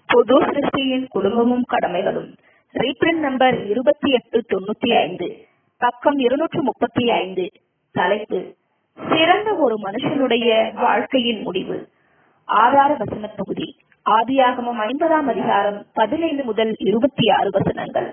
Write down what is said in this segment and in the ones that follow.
புது சிருஷ்டியின் குடும்பமும் கடமைகளும் reprint number இருபத்தி எட்டு தொண்ணூத்தி ஐந்து பக்கம் இருநூற்று முப்பத்தி ஐந்து தலைப்பு சிறந்த ஒரு மனுஷனுடைய வாழ்க்கையின் முடிவு ஆதார வசன தொகுதி ஆதியாகமம் ஐம்பதாம் அதிகாரம் பதினைந்து முதல் இருபத்தி ஆறு வசனங்கள்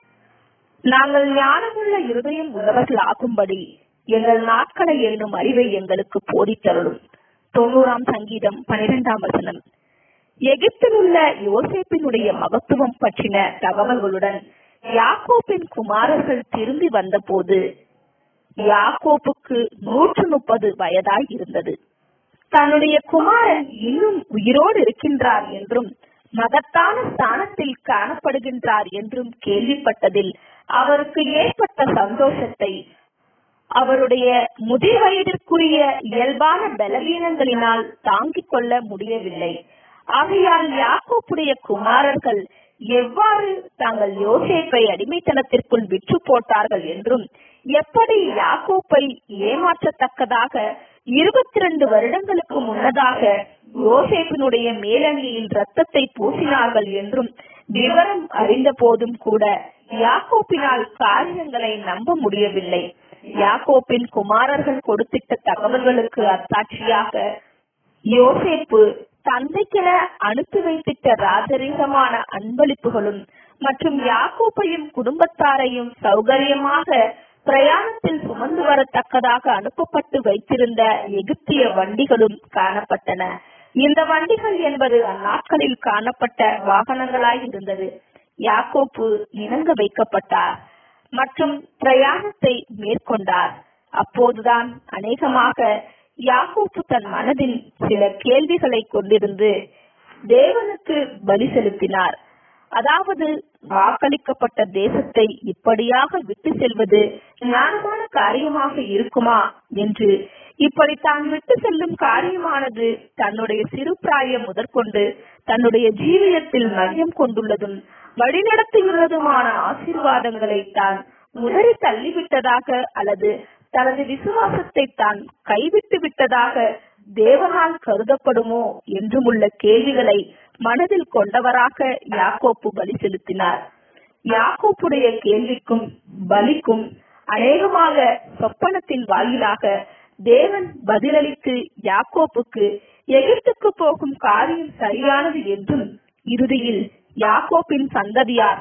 நாங்கள் ஞானமுள்ள இருதயம் உள்ளவர்கள் ஆகும்படி எங்கள் நாட்களை எண்ணும் அறிவை எங்களுக்கு போதித்தருளும் தொண்ணூறாம் சங்கீதம் பனிரெண்டாம் வசனம் எகிப்தில் உள்ள யோசேப்பினுடைய மகத்துவம் பற்றின தகவல்களுடன் யாக்கோப்பின் குமாரர்கள் திரும்பி வந்தபோது யாக்கோப்புக்கு நூற்று முப்பது வயதாய் இருந்தது தன்னுடைய குமாரன் இன்னும் உயிரோடு இருக்கின்றார் என்றும் மகத்தான ஸ்தானத்தில் காணப்படுகின்றார் என்றும் கேள்விப்பட்டதில் அவருக்கு ஏற்பட்ட சந்தோஷத்தை அவருடைய முதிர் வயதிற்குரிய இயல்பான பலவீனங்களினால் தாங்கிக் கொள்ள முடியவில்லை ஆகையால் யாக்கோப்புடைய குமாரர்கள் எவ்வாறு தாங்கள் யோசேப்பை அடிமைத்தனத்திற்குள் விற்று போட்டார்கள் என்றும் எப்படி யாக்கோப்பை ஏமாற்றத்தக்கதாக இருபத்தி ரெண்டு வருடங்களுக்கு முன்னதாக யோசேப்பினுடைய மேலங்கியில் ரத்தத்தை பூசினார்கள் என்றும் விவரம் அறிந்த போதும் கூட யாக்கோப்பினால் காரியங்களை நம்ப முடியவில்லை யாக்கோப்பின் குமாரர்கள் கொடுத்திட்ட தகவல்களுக்கு அத்தாட்சியாக யோசேப்பு தந்தைக்கென அனுப்பி வைத்திட்ட ராஜரீகமான அன்பளிப்புகளும் மற்றும் யாக்கோப்பையும் குடும்பத்தாரையும் சௌகரியமாக பிரயாணத்தில் சுமந்து வரத்தக்கதாக அனுப்பப்பட்டு வைத்திருந்த எகிப்திய வண்டிகளும் காணப்பட்டன இந்த வண்டிகள் என்பது அந்நாட்களில் காணப்பட்ட வாகனங்களாய் இருந்தது யாக்கோப்பு இணங்க வைக்கப்பட்டார் மற்றும் பிரயாணத்தை மேற்கொண்டார் அப்போதுதான் அநேகமாக யாக்கோப்பு தன் மனதில் சில கேள்விகளை கொண்டிருந்து தேவனுக்கு பலி செலுத்தினார் அதாவது வாக்களிக்கப்பட்ட தேசத்தை இப்படியாக விட்டு செல்வது ஞானமான காரியமாக இருக்குமா என்று இப்படி தான் விட்டு செல்லும் காரியமானது தன்னுடைய சிறு பிராயம் முதற்கொண்டு தன்னுடைய ஜீவியத்தில் மையம் கொண்டுள்ளதும் வழிநடத்தியுள்ளதுமான ஆசீர்வாதங்களை தான் உதறி தள்ளிவிட்டதாக அல்லது தனது விசுவாசத்தை தான் கைவிட்டு விட்டதாக தேவனால் கருதப்படுமோ என்றும் உள்ள கேள்விகளை மனதில் கொண்டவராக யாக்கோப்பு பலி செலுத்தினார் யாக்கோப்புடைய கேள்விக்கும் பலிக்கும் அநேகமாக சொப்பனத்தின் வாயிலாக தேவன் பதிலளித்து யாக்கோப்புக்கு எகிப்துக்கு போகும் காரியம் சரியானது என்றும் இறுதியில் யாக்கோப்பின் சந்ததியார்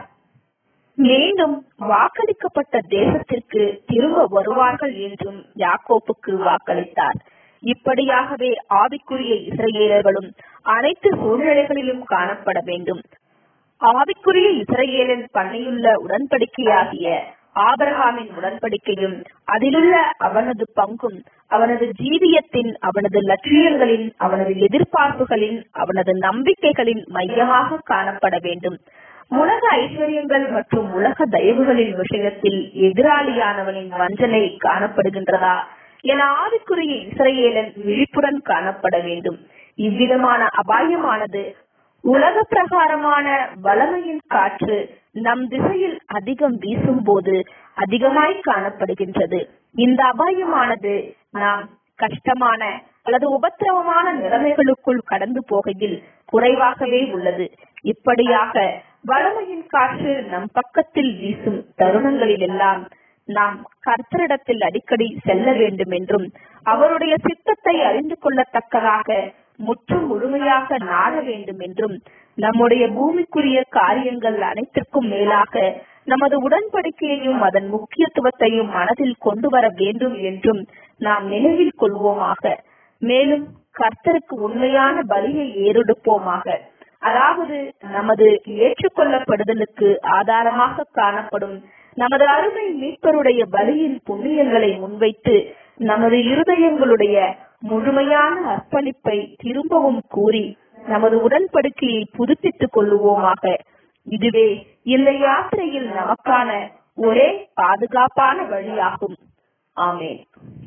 மீண்டும் வாக்களிக்கப்பட்ட தேசத்திற்கு திரும்ப வருவார்கள் என்றும் யாக்கோப்புக்கு வாக்களித்தார் இப்படியாகவே ஆவிக்குரிய இஸ்ரேலர்களும் அனைத்து சூழ்நிலைகளிலும் காணப்பட வேண்டும் ஆவிக்குரிய இஸ்ரேலின் பண்ணையுள்ள உடன்படிக்கையாகிய ஆபரகாமின் உடன்படிக்கையும் அதிலுள்ள அவனது பங்கும் அவனது ஜீவியத்தின் அவனது லட்சியங்களின் அவனது எதிர்பார்ப்புகளின் அவனது நம்பிக்கைகளின் மையமாக காணப்பட வேண்டும் உலக ஐஸ்வர்யங்கள் மற்றும் உலக தயவுகளின் விஷயத்தில் எதிராளியானவனின் வஞ்சனை காணப்படுகின்றதா என ஆவிக்குரிய இஸ்ரேலன் விழிப்புடன் காணப்பட வேண்டும் இவ்விதமான அபாயமானது உலக பிரகாரமான வளமையின் காற்று நம் திசையில் அதிகம் வீசும் போது அதிகமாய் காணப்படுகின்றது இந்த அபாயமானது நாம் கஷ்டமான அல்லது உபத்திரவமான நிலைமைகளுக்குள் கடந்து போகையில் குறைவாகவே உள்ளது இப்படியாக வளமையின் காற்று நம் பக்கத்தில் வீசும் தருணங்களில் எல்லாம் நாம் கர்த்தரிடத்தில் அடிக்கடி செல்ல வேண்டும் என்றும் அவருடைய சித்தத்தை அறிந்து கொள்ளத்தக்கதாக முற்றும் முழுமையாக நாட வேண்டும் என்றும் நம்முடைய பூமிக்குரிய காரியங்கள் அனைத்திற்கும் மேலாக நமது உடன்படிக்கையையும் அதன் முக்கியத்துவத்தையும் மனதில் கொண்டு வர வேண்டும் என்றும் நாம் நினைவில் கொள்வோமாக மேலும் கர்த்தருக்கு உண்மையான பலியை ஏறெடுப்போமாக அதாவது நமது ஏற்றுக்கொள்ளப்படுதலுக்கு ஆதாரமாக காணப்படும் நமது அருமை மீட்பருடைய பலியின் புண்ணியங்களை முன்வைத்து நமது இருதயங்களுடைய முழுமையான அர்ப்பணிப்பை திரும்பவும் கூறி நமது உடன்படிக்கையை புதுப்பித்துக் கொள்ளுவோமாக இதுவே இந்த யாத்திரையில் நமக்கான ஒரே பாதுகாப்பான வழியாகும் ஆமேன்